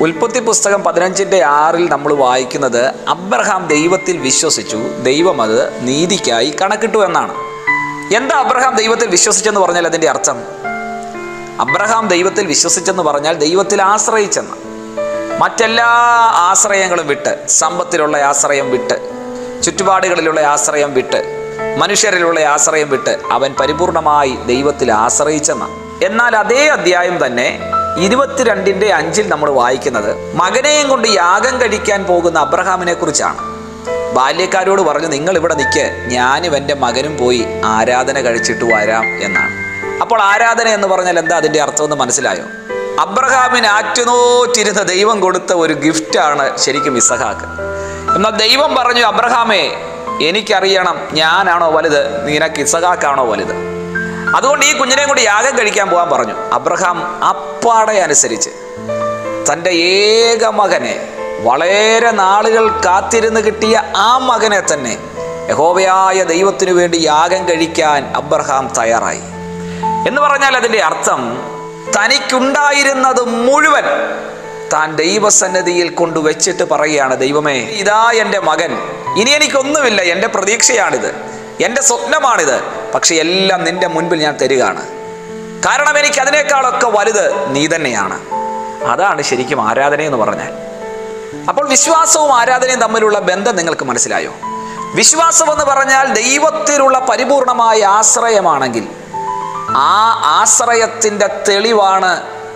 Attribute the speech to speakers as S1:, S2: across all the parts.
S1: ഉൽപ്പത്തി പുസ്തകം പതിനഞ്ചിൻ്റെ ആറിൽ നമ്മൾ വായിക്കുന്നത് അബ്രഹാം ദൈവത്തിൽ വിശ്വസിച്ചു ദൈവം അത് നീതിക്കായി കണക്കിട്ടു എന്നാണ് എന്താ അബ്രഹാം ദൈവത്തിൽ വിശ്വസിച്ചെന്ന് പറഞ്ഞാൽ അതിൻ്റെ അർത്ഥം അബ്രഹാം ദൈവത്തിൽ വിശ്വസിച്ചെന്ന് പറഞ്ഞാൽ ദൈവത്തിൽ ആശ്രയിച്ചെന്ന് മറ്റെല്ലാ ആശ്രയങ്ങളും വിട്ട് സമ്പത്തിലുള്ള ആശ്രയം വിട്ട് ചുറ്റുപാടുകളിലുള്ള ആശ്രയം വിട്ട് മനുഷ്യരിലുള്ള ആശ്രയം വിട്ട് അവൻ പരിപൂർണമായി ദൈവത്തിൽ ആശ്രയിച്ചെന്ന എന്നാൽ അതേ അധ്യായം തന്നെ ഇരുപത്തിരണ്ടിൻ്റെ അഞ്ചിൽ നമ്മൾ വായിക്കുന്നത് മകനെയും കൊണ്ട് യാഗം കഴിക്കാൻ പോകുന്ന അബ്രഹാമിനെ കുറിച്ചാണ് ബാല്യക്കാരോട് പറഞ്ഞു നിങ്ങൾ ഇവിടെ നിൽക്ക് ഞാനും എൻ്റെ മകനും പോയി ആരാധന കഴിച്ചിട്ട് വരാം എന്നാണ് അപ്പോൾ ആരാധന എന്ന് പറഞ്ഞാൽ എന്താ അതിൻ്റെ അർത്ഥമെന്ന് മനസ്സിലായോ അബ്രഹാമിന് ആറ്റുനോറ്റിരുന്ന ദൈവം കൊടുത്ത ഒരു ഗിഫ്റ്റാണ് ശരിക്കും ഇസഹാക്ക് എന്നാൽ ദൈവം പറഞ്ഞു അബ്രഹാമേ എനിക്കറിയണം ഞാനാണോ വലുത് നിനക്ക് ഇസഹാക്കാണോ വലുത് അതുകൊണ്ട് ഈ കുഞ്ഞിനെ കൊണ്ട് യാഗം കഴിക്കാൻ പോകാൻ പറഞ്ഞു അബ്രഹാം അപ്പാടെ അനുസരിച്ച് തൻ്റെ ഏക മകനെ വളരെ നാളുകൾ കാത്തിരുന്ന് കിട്ടിയ ആ മകനെ തന്നെ യഹോവയായ ദൈവത്തിനു വേണ്ടി യാഗം കഴിക്കാൻ അബ്രഹാം തയ്യാറായി എന്ന് പറഞ്ഞാൽ അതിൻ്റെ അർത്ഥം തനിക്കുണ്ടായിരുന്നത് മുഴുവൻ താൻ ദൈവസന്നിധിയിൽ കൊണ്ടുവച്ചിട്ട് പറയുകയാണ് ദൈവമേ ഇതാ എൻ്റെ മകൻ ഇനി എനിക്കൊന്നുമില്ല എൻ്റെ പ്രതീക്ഷയാണിത് എൻ്റെ സ്വപ്നമാണിത് പക്ഷെ എല്ലാം നിന്റെ മുൻപിൽ ഞാൻ തരികയാണ് കാരണം എനിക്ക് അതിനേക്കാളൊക്കെ വലുത് നീ തന്നെയാണ് അതാണ് ശരിക്കും ആരാധന എന്ന് പറഞ്ഞാൽ അപ്പോൾ വിശ്വാസവും ആരാധനയും തമ്മിലുള്ള ബന്ധം നിങ്ങൾക്ക് മനസ്സിലായോ വിശ്വാസം എന്ന് പറഞ്ഞാൽ ദൈവത്തിലുള്ള പരിപൂർണമായ ആശ്രയമാണെങ്കിൽ ആ ആശ്രയത്തിൻ്റെ തെളിവാണ്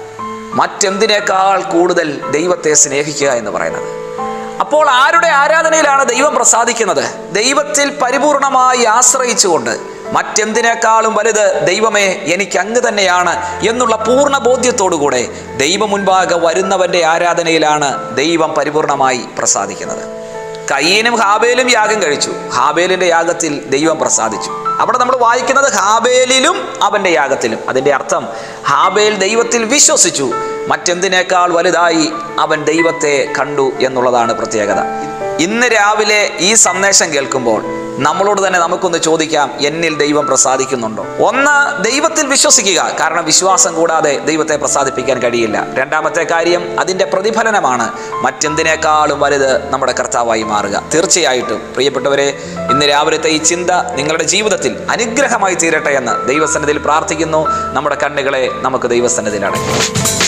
S1: മറ്റെന്തിനേക്കാൾ കൂടുതൽ ദൈവത്തെ സ്നേഹിക്കുക എന്ന് പറയുന്നത് അപ്പോൾ ആരുടെ ആരാധനയിലാണ് ദൈവം പ്രസാദിക്കുന്നത് ദൈവത്തിൽ പരിപൂർണമായി ആശ്രയിച്ചുകൊണ്ട് മറ്റെന്തിനേക്കാളും വലുത് ദൈവമേ എനിക്ക് അങ്ങ് തന്നെയാണ് എന്നുള്ള പൂർണ്ണ ബോധ്യത്തോടുകൂടെ ദൈവം മുൻപാകെ വരുന്നവന്റെ ആരാധനയിലാണ് ദൈവം പരിപൂർണമായി പ്രസാദിക്കുന്നത് കയ്യനും ഹാബേലും യാഗം കഴിച്ചു ഹാബേലിന്റെ യാഗത്തിൽ ദൈവം പ്രസാദിച്ചു അവിടെ നമ്മൾ വായിക്കുന്നത് ഹാബേലിലും അവന്റെ യാഗത്തിലും അതിന്റെ അർത്ഥം ഹാബേൽ ദൈവത്തിൽ വിശ്വസിച്ചു മറ്റെന്തിനേക്കാൾ വലുതായി അവൻ ദൈവത്തെ കണ്ടു എന്നുള്ളതാണ് പ്രത്യേകത ഇന്ന് രാവിലെ ഈ സന്ദേശം കേൾക്കുമ്പോൾ നമ്മളോട് തന്നെ നമുക്കൊന്ന് ചോദിക്കാം എന്നിൽ ദൈവം പ്രസാദിക്കുന്നുണ്ടോ ഒന്ന് ദൈവത്തിൽ വിശ്വസിക്കുക കാരണം വിശ്വാസം കൂടാതെ ദൈവത്തെ പ്രസാദിപ്പിക്കാൻ കഴിയില്ല രണ്ടാമത്തെ കാര്യം അതിൻ്റെ പ്രതിഫലനമാണ് മറ്റെന്തിനേക്കാളും വലുത് നമ്മുടെ കർത്താവായി മാറുക തീർച്ചയായിട്ടും പ്രിയപ്പെട്ടവരെ ഇന്ന് രാവിലത്തെ ഈ ചിന്ത നിങ്ങളുടെ ജീവിതത്തിൽ അനുഗ്രഹമായി തീരട്ടെ എന്ന് ദൈവസന്നിധിയിൽ പ്രാർത്ഥിക്കുന്നു നമ്മുടെ കണ്ണുകളെ നമുക്ക് ദൈവസന്നിധിയിൽ അടയ്ക്കാം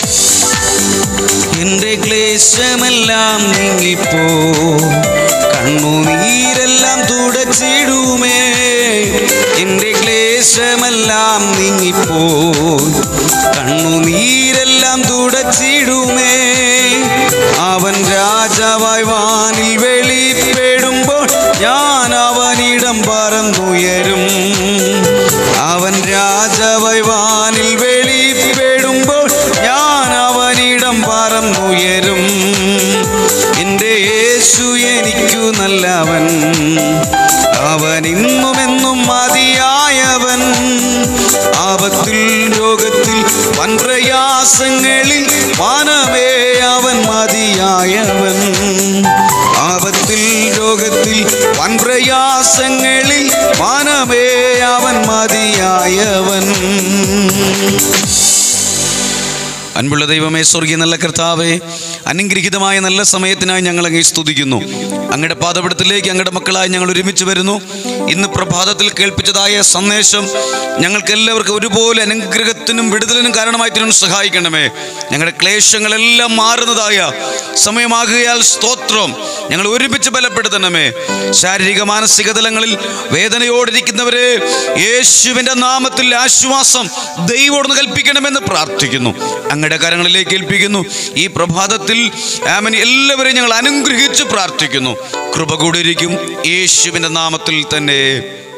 S2: എന്റെ ക്ലേശമെല്ലാം നീങ്ങിപ്പോ കണ്ണുനീരെല്ലാം തുടച്ചിടുമേ എന്റെ ക്ലേശമെല്ലാം നീങ്ങിപ്പോ കണ്ണുനീരെല്ലാം തുടച്ചിടുമേ അവൻ രാജാവായി വാനിൽ വെളിപ്പെടുമ്പോൾ ഞാൻ അവനിടം പറന്നുയരും അവൻ രാജാവായി വാനിൽ വെളിപ്പെടുമ്പോൾ ഞാൻ അവനിടം പറന്നുയരും എൻ്റെ യേശു എനിക്കു നല്ലവൻ അവൻ ഇന്നും എന്നും മതിയായവൻ ആപത്തിൽ രോഗത്തിൽ വൻപ്രയാസങ്ങളിൽ മാനമേ അവൻ മതിയായവൻ ആപത്തിൽ രോഗത്തിൽ വൻപ്രയാസങ്ങളിൽ മാനമേ അവൻ മതിയായവൻ അൻപുള്ള ദൈവമേ സ്വർഗീയ നല്ല കർത്താവേ അനുഗ്രഹീതമായ നല്ല സമയത്തിനായി ഞങ്ങൾ അങ്ങേ സ്തുതിക്കുന്നു അങ്ങയുടെ പാദപടത്തിലേക്ക് അങ്ങയുടെ മക്കളായി ഞങ്ങൾ ഒരുമിച്ച് വരുന്നു ഇന്ന് പ്രഭാതത്തിൽ കേൾപ്പിച്ചതായ സന്ദേശം ഞങ്ങൾക്ക് എല്ലാവർക്കും ഒരുപോലെ അനുഗ്രഹത്തിനും വിടുതലിനും കാരണമായി തീരാൻ സഹായിക്കണമേ ഞങ്ങളുടെ ക്ലേശങ്ങളെല്ലാം മാറുന്നതായ സമയമാകുകയാൽ സ്തോത്രം ഞങ്ങൾ ഒരുമിച്ച് ബലപ്പെടുത്തണമേ ശാരീരിക മാനസിക തലങ്ങളിൽ വേദനയോടിരിക്കുന്നവരെ യേശുവിൻ്റെ നാമത്തിൽ ആശ്വാസം ദൈവോടൊന്ന് കൽപ്പിക്കണമെന്ന് പ്രാർത്ഥിക്കുന്നു അങ്ങയുടെ കരങ്ങളിലേക്ക് ഏൽപ്പിക്കുന്നു ഈ പ്രഭാതത്തിൽ ആമൻ എല്ലാവരെയും ഞങ്ങൾ അനുഗ്രഹിച്ച് പ്രാർത്ഥിക്കുന്നു കൃപ കൂടിയിരിക്കും യേശുവിൻ്റെ നാമത്തിൽ തന്നെ